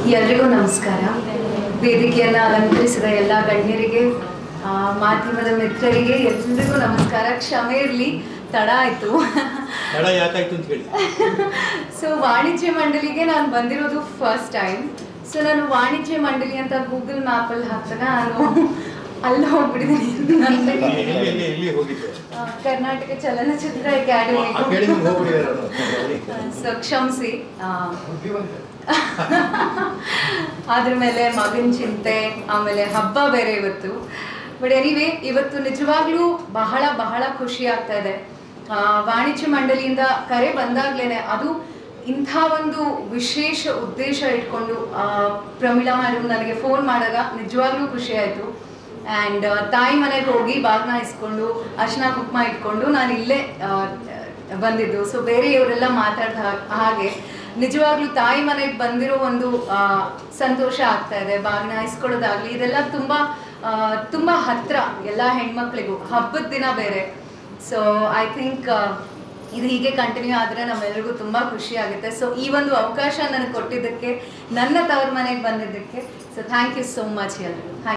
ಎಲ್ರಿಗೂ ನಮಸ್ಕಾರ ವೇದಿಕೆಯನ್ನು ಅಲಂಕರಿಸಿದ ಎಲ್ಲ ಗಣ್ಯರಿಗೆ ಆ, ಮಾಧ್ಯಮದ ಮಿತ್ರರಿಗೆ ಎಲ್ರಿಗೂ ನಮಸ್ಕಾರ ಕ್ಷಮೆ ಇರಲಿ ತಡ ಆಯಿತು ತಡ ಯಾಕಾಯ್ತು ಅಂತ ಹೇಳಿ ಸೊ ವಾಣಿಜ್ಯ ಮಂಡಳಿಗೆ ನಾನು ಬಂದಿರೋದು ಫಸ್ಟ್ ಟೈಮ್ ಸೊ ನಾನು ವಾಣಿಜ್ಯ ಮಂಡಳಿ ಅಂತ ಗೂಗಲ್ ಮ್ಯಾಪಲ್ಲಿ ಹಾಕಿದಾಗ ನಾನು ಅಲ್ಲಿ ಹೋಗ್ಬಿಟ್ಟಿದ್ದೀನಿ ಎಲ್ಲಿ ಎಲ್ಲಿ ಎಲ್ಲಿ ಹೋಗಿದ್ದೆ ಆ, ಕರ್ನಾಟಕ ಚಲನಚಿತ್ರ ಆ ಅಕಾಡೆಮಿ ಅಕಾಡೆಮಿಗೆ ಹೋಗ್ಬಿಟ್ಟಿದ್ದಾರೆ ಅವರು. ಸೊ ಕ್ಷಮಿಸಿ ಆ, ಅದ್ರ ಮೇಲೆ ಮಗನ ಚಿಂತೆ ಆಮೇಲೆ ಹಬ್ಬ ಬೇರೆ ಇವತ್ತು ಬಟ್ ಎನಿವೆ ಇವತ್ತು ನಿಜವಾಗ್ಲೂ ಬಹಳ ಬಹಳ ಖುಷಿ ಆಗ್ತಾ ಇದೆ ಆ, ವಾಣಿಜ್ಯ ಮಂಡಳಿಯಿಂದ ಕರೆ ಬಂದಾಗ್ಲೇನೆ ಅದು ಇಂಥ ಒಂದು ವಿಶೇಷ ಉದ್ದೇಶ ಇಟ್ಕೊಂಡು ಆ, ಪ್ರಮೀಳಾ ಮೇಡಮ್ ನನಗೆ ಫೋನ್ ಮಾಡಿದಾಗ ನಿಜವಾಗ್ಲೂ ಖುಷಿ ಆಯಿತು ಆ್ಯಂಡ್ ತಾಯಿ ಮನೆಗೆ ಹೋಗಿ ಬಾಗ್ನ ಇಸ್ಕೊಂಡು ಅರ್ಶಿನ ಕುಂಕುಮ ಇಟ್ಕೊಂಡು ನಾನು ಇಲ್ಲೇ ಆ, ಬಂದಿದ್ದು ಸೊ ಬೇರೆ ಇವರೆಲ್ಲ ಮಾತಾಡ್ದ ಹಾ- ಹಾಗೆ ನಿಜವಾಗ್ಲೂ ತಾಯಿ ಮನೆಗೆ ಬಂದಿರೋ ಒಂದು ಆ, ಸಂತೋಷ ಆಗ್ತಾ ಇದೆ ಬಾಗಿನ ಇಸ್ಕೊಳ್ಳೋದಾಗ್ಲಿ ಇದೆಲ್ಲ ತುಂಬಾ ಆ, ತುಂಬಾ ಹತ್ರ ಎಲ್ಲ ಹೆಣ್ಮಕ್ಳಿಗೂ ಹಬ್ಬದ ದಿನ ಬೇರೆ ಸೊ ಐ ಥಿಂಕ್ ಇದು ಹೀಗೆ ಕಂಟಿನ್ಯೂ ಆದರೆ ನಮ್ಮೆಲ್ಲರಿಗೂ ತುಂಬ ಖುಷಿ ಆಗುತ್ತೆ ಸೊ ಈ ಒಂದು ಅವಕಾಶ ನನಗೆ ಕೊಟ್ಟಿದ್ದಕ್ಕೆ ನನ್ನ ತವ್ರ ಮನೆಗೆ ಬಂದಿದ್ದಕ್ಕೆ so thank you so much ಎಲ್ಲರಿಗೂ ಥ್ಯಾಂಕ್